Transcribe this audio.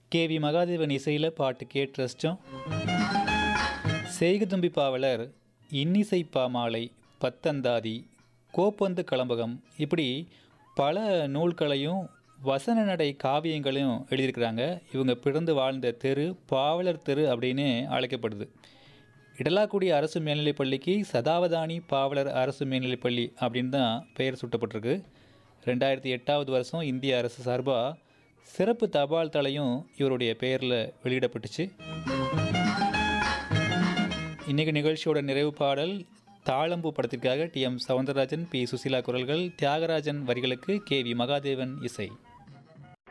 K V Mahadevan இசையில் பாட்டு கேட்டு ரசித்தோம் செய்குதும்பி பாவலர் இன்னிசை பாமாலை பத்தந்தாதி கோப்பந்து களம்பகம் இப்படி பல நூல்களையும் வசன நடை காவியங்களையும் எழுதியிருக்கிறாங்க இவங்க பிறந்து வாழ்ந்த தெரு பாவலர் தெரு அப்படின்னு அழைக்கப்படுது இடலாக்குடி அரசு மேல்நிலைப் பள்ளிக்கு சதாவதானி பாவலர் அரசு மேல்நிலைப் பள்ளி அப்படின்னு தான் பெயர் சூட்டப்பட்டிருக்கு ரெண்டாயிரத்தி எட்டாவது வருஷம் இந்திய அரசு சார்பாக சிறப்பு தபால் தலையும் இவருடைய பெயரில் வெளியிடப்பட்டுச்சு இன்றைக்கி நிகழ்ச்சியோட நிறைவு பாடல் தாளம்பூ படத்திற்காக T M Soundararajan P Susheela குரல்கள் தியாகராஜன் வரிகளுக்கு கே வி மகாதேவன் இசை